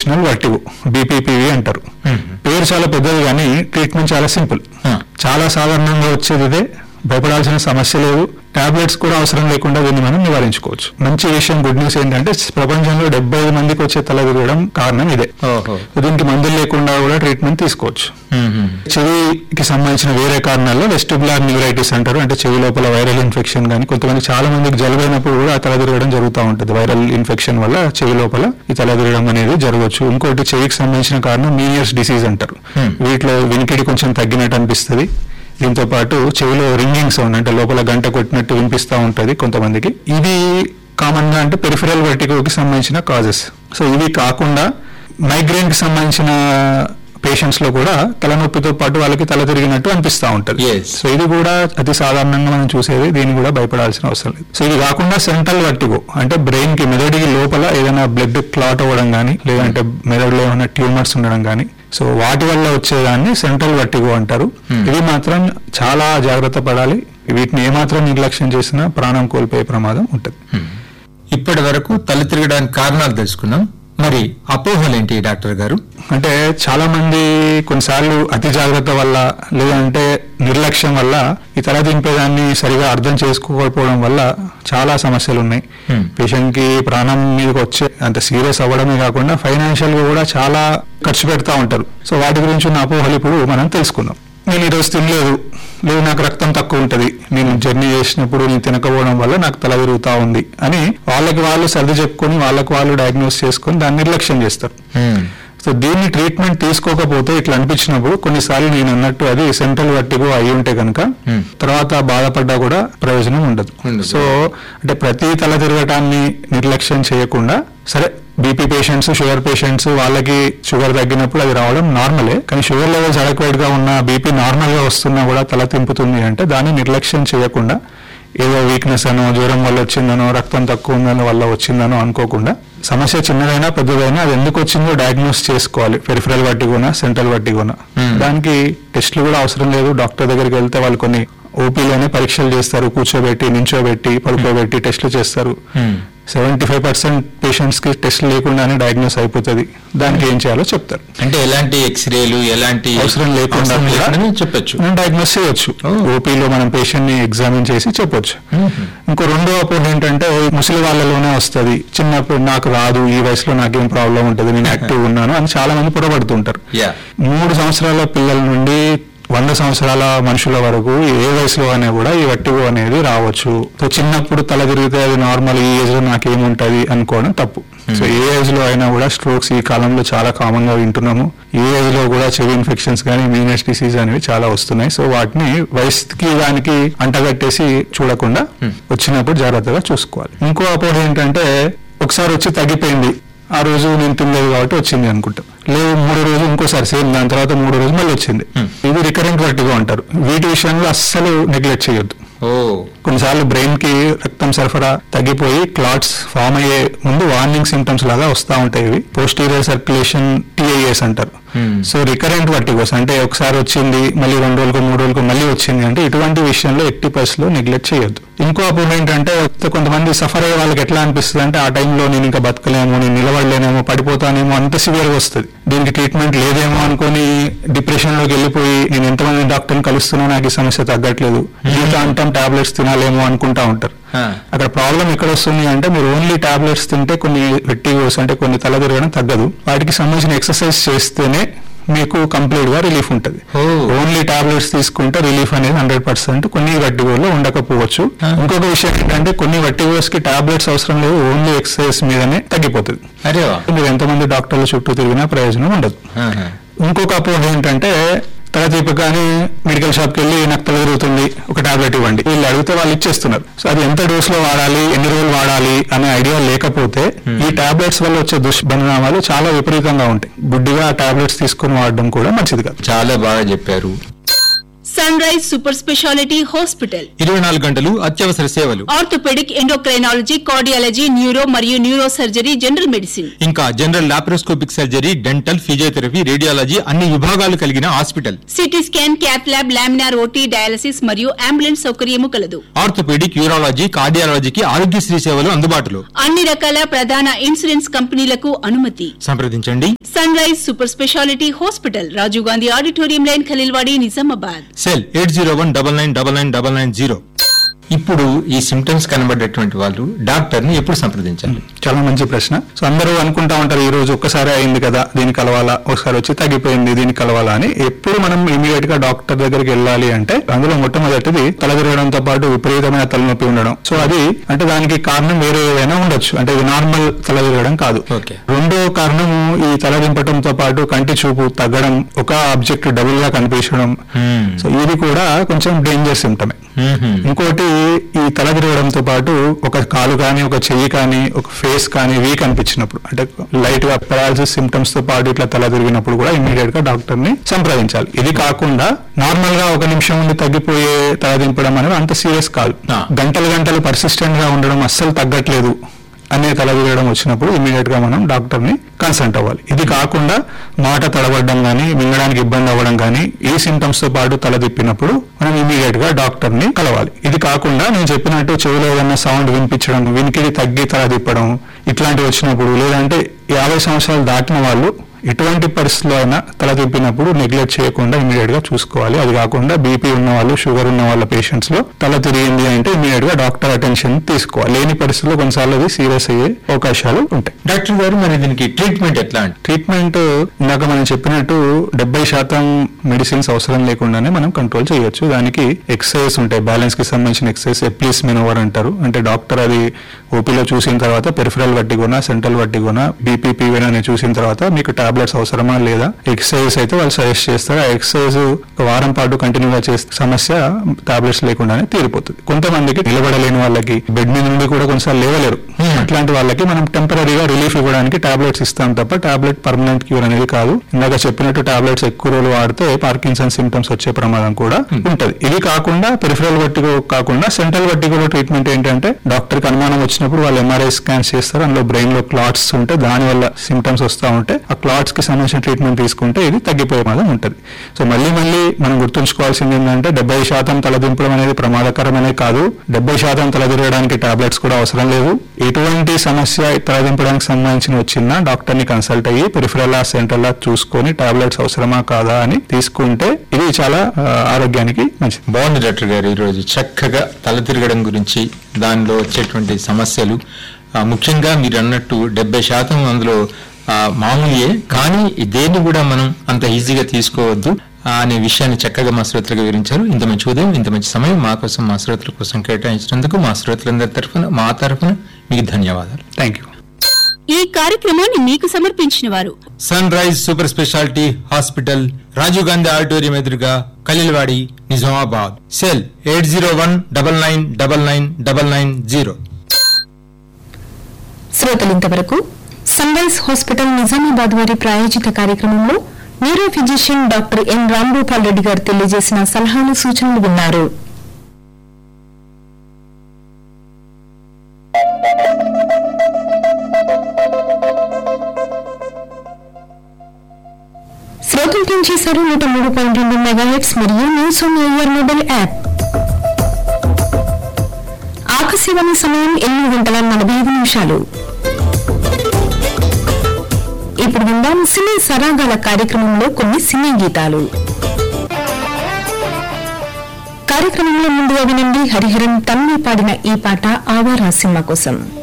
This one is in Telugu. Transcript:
పొజిషనల్ వర్టిగో బీపీపీవి అంటారు పేరు చాలా పెద్దది కానీ ట్రీట్మెంట్ చాలా సింపుల్ ఆ. చాలా సాధారణంగా వచ్చేది ఇదే భయపడాల్సిన సమస్య లేదు టాబ్లెట్స్ కూడా అవసరం లేకుండా దీన్ని మనం నివారించుకోవచ్చు మంచి విషయం గుడ్ న్యూస్ ఏంటంటే ప్రపంచంలో డెబ్బై ఐదు మందికి వచ్చే తల తిరగడం కారణం ఇదే ఓహో దీనికి మందులు లేకుండా కూడా ట్రీట్మెంట్ తీసుకోవచ్చు మ్మ్. చెవికి సంబంధించిన వేరే కారణాల్లో వెస్టిబులార్ న్యూరైటిస్ అంటారు అంటే చెవి లోపల వైరల్ ఇన్ఫెక్షన్ కానీ కొంతమంది చాలా మందికి జలుబైనప్పుడు కూడా ఆ తల తిరగడం జరుగుతూ ఉంటుంది వైరల్ ఇన్ఫెక్షన్ వల్ల చెవి లోపల ఈ తల తిరగడం అనేది జరగవచ్చు ఇంకోటి చెవికి సంబంధించిన కారణం మీనియర్స్ డిసీజ్ అంటారు Hmm. వీటిలో వినికిడి కొంచెం తగ్గినట్టు అనిపిస్తుంది దీంతో పాటు చెవిలో రింగింగ్ సౌండ్ అంటే లోపల గంట కొట్టినట్టు వినిపిస్తూ ఉంటుంది కొంతమందికి ఇది కామన్ గా అంటే పెరిఫరల్ వర్టిగోకి సంబంధించిన కాజెస్ సో ఇవి కాకుండా మైగ్రేన్ కి సంబంధించిన పేషెంట్స్ లో కూడా తలనొప్పితో పాటు వాళ్ళకి తల తిరిగినట్టు అనిపిస్తూ ఉంటది Yes. సో ఇది కూడా అతి సాధారణంగా మనం చూసేది దీన్ని కూడా భయపడాల్సిన అవసరం లేదు సో ఇది కాకుండా సెంట్రల్ వర్టిగో అంటే బ్రెయిన్ కి మెదడుకి లోపల ఏదైనా బ్లడ్ క్లాట్ అవ్వడం కానీ లేదంటే మెదడులో ఏమైనా ట్యూమర్స్ ఉండడం కానీ సో వాటి వల్ల వచ్చేదాన్ని సెంట్రల్ వర్టిగో అంటారు Hmm. ఇది మాత్రం చాలా జాగ్రత్త పడాలి వీటిని ఏమాత్రం నిర్లక్ష్యం చేసినా ప్రాణం కోల్పోయే ప్రమాదం ఉంటుంది ఇప్పటి వరకు తల తిరగడానికి కారణాలు తెలుసుకున్నాం మరి అపోహలేంటి డాక్టర్ గారు అంటే చాలా మంది కొన్నిసార్లు అతి జాగ్రత్త వల్ల లేదంటే నిర్లక్ష్యం వల్ల ఈ తల దింపేదాన్ని సరిగా అర్థం చేసుకోకపోవడం వల్ల చాలా సమస్యలు ఉన్నాయి Hmm. పేషెంట్ కి ప్రాణం మీదకి వచ్చే అంత సీరియస్ అవ్వడమే కాకుండా ఫైనాన్షియల్ గా కూడా చాలా ఖర్చు పెడతా ఉంటారు సో వాటి గురించి ఉన్న అపోహలు ఇప్పుడు మనం తెలుసుకుందాం నేను ఈరోజు తినలేదు లేదు నాకు రక్తం తక్కువ ఉంటుంది నేను జర్నీ చేసినప్పుడు నేను తినకపోవడం వల్ల నాకు తల తిరుగుతా ఉంది అని వాళ్ళకి వాళ్ళు సర్ది చెప్పుకొని వాళ్ళకి వాళ్ళు డయాగ్నోస్ చేసుకొని దాన్ని నిర్లక్ష్యం చేస్తారు మ్మ్. సో దీన్ని ట్రీట్మెంట్ తీసుకోకపోతే ఇట్లా అనిపించినప్పుడు కొన్నిసార్లు నేను అన్నట్టు అది సెంట్రల్ వర్టిగో అయి ఉంటే కనుక Hmm. తర్వాత బాధపడ్డా కూడా ప్రయోజనం ఉండదు ఉండదు. సో అంటే ప్రతి తల తిరగటాన్ని నిర్లక్ష్యం చేయకుండా సరే బీపీ పేషెంట్స్ షుగర్ పేషెంట్స్ వాళ్ళకి షుగర్ తగ్గినప్పుడు అది రావడం నార్మలే కానీ షుగర్ లెవెల్స్ అడక్వేట్ గా ఉన్న బీపీ నార్మల్ గా వస్తున్నా కూడా తల తింపుతుంది అంటే దాన్ని నిర్లక్ష్యం చేయకుండా ఏదో వీక్నెస్ అనో జ్వరం వల్ల వచ్చిందనో రక్తం తక్కువ ఉందనో వల్ల వచ్చిందనో అనుకోకుండా సమస్య చిన్నదైనా పెద్దదైనా అది ఎందుకు వచ్చిందో డయాగ్నోస్ చేసుకోవాలి పెరిఫరల్ వట్టిగోనా సెంట్రల్ వట్టిగోనా Hmm. దానికి టెస్ట్లు కూడా అవసరం లేదు డాక్టర్ దగ్గరికి వెళ్తే వాళ్ళు కొన్ని ఓపీలోనే పరీక్షలు చేస్తారు కూర్చోబెట్టి నించోబెట్టి పడుకోబెట్టి టెస్టులు చేస్తారు మ్మ్. సెవెంటీ ఫైవ్ పర్సెంట్ పేషెంట్స్ కి టెస్ట్ లేకుండానే డయాగ్నోస్ అయిపోతుంది దానికి ఏం చేయాలో చెప్తారు అంటే ఎలాంటి ఎక్స్రేలు ఎలాంటి అవసరం లేకుండా అవసరం కూడా లేకుండానే చెప్పొచ్చు మనం డయాగ్నోస్ చేయొచ్చు Oh. ఓపీలో మనం పేషెంట్ ని ఎగ్జామిన్ చేసి చెప్పొచ్చు మ్మ్. ఇంకో రెండో అపోహ ఏంటంటే ముసలి వాళ్ళలోనే వస్తది చిన్నప్పుడు నాకు రాదు ఈ వయసులో నాకేం ప్రాబ్లం ఉంటుంది నేను యాక్టివ్ ఉన్నాను అని చాలా మంది పొరపడుతుంటారు యా మూడు సంవత్సరాల పిల్లల నుండి వంద సంవత్సరాల మనుషుల వరకు ఏ వయసులో అయినా కూడా ఈ వట్టిగో అనేది రావచ్చు సో చిన్నప్పుడు తల తిరిగితే అది నార్మల్ ఈ ఏజ్ లో నాకేముంటది అనుకోవడం తప్పు సో ఏ ఏజ్ లో అయినా కూడా స్ట్రోక్స్ ఈ కాలంలో చాలా కామన్ గా వింటున్నాము ఏ ఏజ్ లో కూడా చెవి ఇన్ఫెక్షన్స్ కానీ మీనస్ డిసీజ్ అనేవి చాలా వస్తున్నాయి సో వాటిని వయసుకి దానికి అంటగట్టేసి చూడకుండా వచ్చినప్పుడు జాగ్రత్తగా చూసుకోవాలి ఇంకో అపోహ ఏంటంటే ఒకసారి వచ్చి తగ్గిపోయింది ఆ రోజు నేను తినలేదు కాబట్టి వచ్చింది అనుకుంటా లేదు మూడో రోజు ఇంకోసారి సేమ్ దాని తర్వాత మూడో రోజు మళ్ళీ వచ్చింది Hmm. ఇది రికరెంట్ వర్టిగో అంటారు వీటి విషయంలో అస్సలు నెగ్లెక్ట్ చేయొద్దు ఓ కొన్నిసార్లు బ్రెయిన్ కి రక్తం సరఫరా తగ్గిపోయి క్లాట్స్ ఫామ్ అయ్యే ముందు వార్నింగ్ సిమ్టమ్స్ లాగా వస్తూ ఉంటాయి ఇవి పోస్టీరియర్ సర్క్యులేషన్ టీఐఎస్ అంటారు Hmm. సో రికరెంట్ వర్టిగోస్ అంటే ఒకసారి వచ్చింది మళ్ళీ రెండు రోజులకు మూడు రోజులకు మళ్ళీ వచ్చింది అంటే ఇటువంటి విషయంలో ఎట్టి పరిస్థితిలో నెగ్లెక్ట్ చేయొద్దు ఇంకో అపోహ ఏంటంటే కొంతమంది సఫర్ అయ్యే వాళ్ళకి ఎట్లా అనిపిస్తుంది అంటే ఆ టైంలో నేను ఇంకా బతకలేము నేను నిలబడలేనేమో పడిపోతానేమో అంత సివియర్ గా వస్తుంది దీనికి ట్రీట్మెంట్ లేదేమో అనుకొని డిప్రెషన్ లోకి వెళ్ళిపోయి నేను ఎంతమంది డాక్టర్ని కలుస్తున్నా నాకు ఈ సమస్య తగ్గట్లేదు జీవితాంతం టాబ్లెట్స్ తినాలేమో అనుకుంటా ఉంటారు ఆ. అక్కడ ప్రాబ్లం ఎక్కడ వస్తుంది అంటే మీరు ఓన్లీ టాబ్లెట్స్ తింటే కొన్ని వెట్టిగోస్ అంటే కొన్ని తల తిరగడం తగ్గదు వాటికి సంబంధించిన ఎక్సర్సైజ్ చేస్తేనే మీకు కంప్లీట్ గా రిలీఫ్ ఉంటుంది ఓ. ఓన్లీ టాబ్లెట్స్ తీసుకుంటే రిలీఫ్ అనేది హండ్రెడ్ పర్సెంట్ కొన్ని వట్టిగోల్లో ఉండకపోవచ్చు ఆ. ఇంకొక విషయం ఏంటంటే కొన్ని వట్టిగోస్ కి టాబ్లెట్స్ అవసరం లేదు ఓన్లీ ఎక్సర్సైజ్ మీదనే తగ్గిపోతుంది అరే వా. మీరు ఎంతమంది డాక్టర్ల చుట్టూ తిరిగినా ప్రయోజనం ఉండదు ఆహా. ఇంకొక అపోహ ఏంటంటే తల తిప్పగానే మెడికల్ షాప్ కి వెళ్ళి నాకు తల తిరుగుతుంది ఒక టాబ్లెట్ ఇవ్వండి వీళ్ళు అడిగితే వాళ్ళు ఇచ్చేస్తున్నారు సో అది ఎంత డోస్ లో వాడాలి ఎన్ని రోజులు వాడాలి అనే ఐడియా లేకపోతే ఈ టాబ్లెట్స్ వల్ల వచ్చే దుష్పరిణామాలు చాలా విపరీతంగా ఉంటాయి గుడ్డిగా ఆ టాబ్లెట్స్ తీసుకొని వాడడం కూడా మంచిది కాదు చాలా బాగా చెప్పారు Sunrise super speciality hospital ఇరవై నాలుగు గంటలు అత్యవసర సేవలు ఆర్థోపెడిక్ ఎండోక్రైనాలజీ కార్డియాలజీ న్యూరో మరియు న్యూరో సర్జరీ జనరల్ మెడిసిన్ ఇంకా general laparoscopic surgery dental physiotherapy radiology అన్ని విభాగాలు కలిగిన hospital CT scan cath lab laminar OT dialysis మరియు అంబులెన్స్ సౌకర్యము కలదు ఆర్థోపెడిక్ యూరాలజీ కార్డియాలజీకి ఆరోగ్యశ్రీ సేవలు అందుబాటులో అన్ని రకాల ప్రధాన ఇన్సూరెన్స్ కంపెనీలకు అనుమతి సంప్రదించండి Sunrise super speciality hospital Rajiv Gandhi auditorium lane Khaleelwadi Nizamabad cell eight zero one double nine double nine double nine zero ఇప్పుడు ఈ సిమ్టమ్స్ కనబడేటువంటి వాళ్ళు డాక్టర్ ని ఎప్పుడు సంప్రదించాలి చాలా మంచి ప్రశ్న సో అందరూ అనుకుంటా ఉంటారు ఈ రోజు ఒక్కసారి అయింది కదా దీనికి కలవాలా ఒకసారి వచ్చి తగ్గిపోయింది దీనికి కలవాలా అని ఎప్పుడు మనం ఇమీడియట్ గా డాక్టర్ దగ్గరికి వెళ్ళాలి అంటే అందులో మొట్టమొదటిది తల తిరగడంతో పాటు విపరీతమైన తలనొప్పి ఉండడం సో అది అంటే దానికి కారణం వేరే ఏదైనా ఉండొచ్చు అంటే ఇది నార్మల్ తల తిరగడం కాదు ఓకే. రెండో కారణం ఈ తల దింపడంతో పాటు కంటి చూపు తగ్గడం ఒక ఆబ్జెక్ట్ డబుల్ గా కనిపించడం Hmm. సో ఇది కూడా కొంచెం డేంజర్ సిమ్టమే మ్మ్హ్మ్. ఇంకోటి ఈ తల తిరగడంతో పాటు ఒక కాలు కానీ ఒక చెయ్యి కానీ ఒక ఫేస్ కానీ వీక్ అనిపించినప్పుడు అంటే లైట్ గా పెరాలసిస్ సిమ్టమ్స్ తో పాటు ఇట్లా తల తిరిగినప్పుడు కూడా ఇమీడియట్ గా డాక్టర్ ని సంప్రదించాలి ఇది కాకుండా నార్మల్ గా ఒక నిమిషం ఉండి తగ్గిపోయే తల దింపడం అనేది అంత సీరియస్ కాదు ఆ. గంటలు గంటలు పర్సిస్టెంట్ గా ఉండడం అస్సలు తగ్గట్లేదు అనే తల తిరగడం వచ్చినప్పుడు ఇమీడియట్ గా మనం డాక్టర్ ని కన్సల్ట్ అవ్వాలి ఇది కాకుండా మాట తడబడడం కానీ మింగడానికి ఇబ్బంది అవ్వడం కానీ ఈ సిమ్టమ్స్ తో పాటు తల తిప్పినప్పుడు మనం ఇమీడియట్ గా డాక్టర్ ని కలవాలి ఇది కాకుండా నేను చెప్పినట్టు చెవిలో ఏదైనా సౌండ్ వినిపించడం వినికిడి తగ్గి తల తిప్పడం ఇట్లాంటివి వచ్చినప్పుడు లేదంటే యాభై సంవత్సరాలు దాటిన వాళ్ళు ఎటువంటి పరిస్థితుల్లో అయినా తల తిప్పినప్పుడు నెగ్లెక్ట్ చేయకుండా ఇమీడియట్ గా చూసుకోవాలి అది కాకుండా బీపీ ఉన్న వాళ్ళు షుగర్ ఉన్న వాళ్ళ పేషెంట్స్ లో తల తిరిగింది అంటే ఇమీడియట్ గా డాక్టర్ అటెన్షన్ తీసుకోవాలి లేని పరిస్థితుల్లో కొన్నిసార్లు అది సీరియస్ అయ్యే అవకాశాలు ఉంటాయి డాక్టర్ గారు మరి దీనికి ట్రీట్మెంట్ ఎట్లా అంటే ట్రీట్మెంట్ ఇందాక మనం చెప్పినట్టు డెబ్బై శాతం మెడిసిన్స్ అవసరం లేకుండానే మనం కంట్రోల్ చేయొచ్చు దానికి ఎక్సర్సైజ్ ఉంటాయి బ్యాలెన్స్ కి సంబంధించిన ఎక్సర్సైజ్ ఎప్లీస్ మెనోవర్ అంటారు అంటే డాక్టర్ అది ఓపీలో చూసిన తర్వాత పెరిఫరల్ వట్టిగోనా సెంట్రల్ వట్టిగోనా బీపీపీ అని చూసిన తర్వాత మీకు టాబ్లెట్స్ అవసరమా లేదా ఎక్సర్సైజ్ అయితే వాళ్ళు సజెస్ట్ చేస్తారు ఆ ఎక్సర్సైజ్ ఒక వారం పాటు కంటిన్యూగా చేస్తే సమస్య టాబ్లెట్స్ లేకుండానే తీరిపోతుంది కొంతమందికి నిలబడలేని వాళ్ళకి బెడ్ మీద నుండి కూడా కొన్నిసార్లు లేవలేరు అట్లాంటి వాళ్ళకి మనం టెంపరీగా రిలీఫ్ ఇవ్వడానికి టాబ్లెట్స్ ఇస్తాం తప్ప టాబ్లెట్ పర్మనెంట్ క్యూర్ అనేది కాదు ఇందాక చెప్పినట్టు టాబ్లెట్స్ ఎక్కువ రోజులు వాడితే పార్కిన్సన్ సిమ్టమ్స్ వచ్చే ప్రమాదం కూడా ఉంటది ఇది కాకుండా పెరిఫరల్ వట్టిగో కాకుండా సెంట్రల్ వట్టిగోలో ట్రీట్మెంట్ ఏంటంటే డాక్టర్ కి అనుమానం వచ్చినప్పుడు వాళ్ళు ఎంఆర్ఐ స్కాన్స్ చేస్తారు అందులో బ్రెయిన్ లో క్లాట్స్ ఉంటే దాని వల్ల సిమ్టమ్స్ వస్తూ ఉంటే ఆ క్లాట్స్ కి సంబంధించిన ట్రీట్మెంట్ తీసుకుంటే ఇది తగ్గిపోయే ప్రమాదం ఉంటది సో మళ్ళీ మళ్ళీ మనం గుర్తుంచుకోవాల్సింది ఏంటంటే డెబ్బై శాతం తలదింపడం అనేది ప్రమాదకరమనే కాదు డెబ్బై శాతం తలదిరగడానికి టాబ్లెట్స్ కూడా అవసరం లేదు ఎటువంటి సమస్య తలదింపడానికి సంబంధించిన వచ్చినా డాక్టర్ ని కన్సల్ట్ అయ్యి పెరిఫరల్ సెంట్రల్ చూసుకొని టాబ్లెట్స్ అవసరమా కాదా అని తీసుకుంటే ఇది చాలా ఆ, ఆరోగ్యానికి మంచిది బాగుంది డాక్టర్ గారు ఈరోజు చక్కగా తల తిరగడం గురించి దానిలో వచ్చేటువంటి సమస్యలు ఆ, ముఖ్యంగా మీరు అన్నట్టు డెబ్బై శాతం అందులో ఆ, మామూలుయే కానీ దేన్ని కూడా మనం అంత ఈజీగా తీసుకోవద్దు ఆ, అనే విషయాన్ని చక్కగా మా శ్రోతలకు వివరించారు ఇంత మంచి ఉదయం ఇంత మంచి సమయం మా కోసం మా శ్రోతల కోసం కేటాయించినందుకు మా శ్రోతలందరి తరఫున మా తరఫున మీకు ధన్యవాదాలు థ్యాంక్ యూ ఈ కార్యక్రమాన్ని మీకు సమర్పించిన వారు Sunrise super speciality hospital Rajiv Gandhi auditorium ఎదురుగా Khaleelwadi Nizamabad cell eight zero one double nine double nine double nine zero శ్రోతలు ఇంతవరకు సన్ రైజ్ హాస్పిటల్ నిజామాబాద్ వారి ప్రాయోజిత కార్యక్రమంలో neuro physician doctor N Rambhupal Reddy garu తెలియజేసిన సలహాలు సూచనలు విన్నారు శ్రోతలు ట్యూన్ చేశారు నూట మూడు పాయింట్ రెండు మెగాహెట్స్ మరియు news on air mobile app Akashvani సమయం ఎనిమిది గంటల నలభై ఐదు నిమిషాలు ఇప్పుడు విందాం సినీ సరాగాల కార్యక్రమంలో కొన్ని సినీ గీతాలు కార్యక్రమంలో ముందుగా వినండి హరిహరన్ తన్వి పాడిన ఈ పాట ఆవారా సినిమా కోసం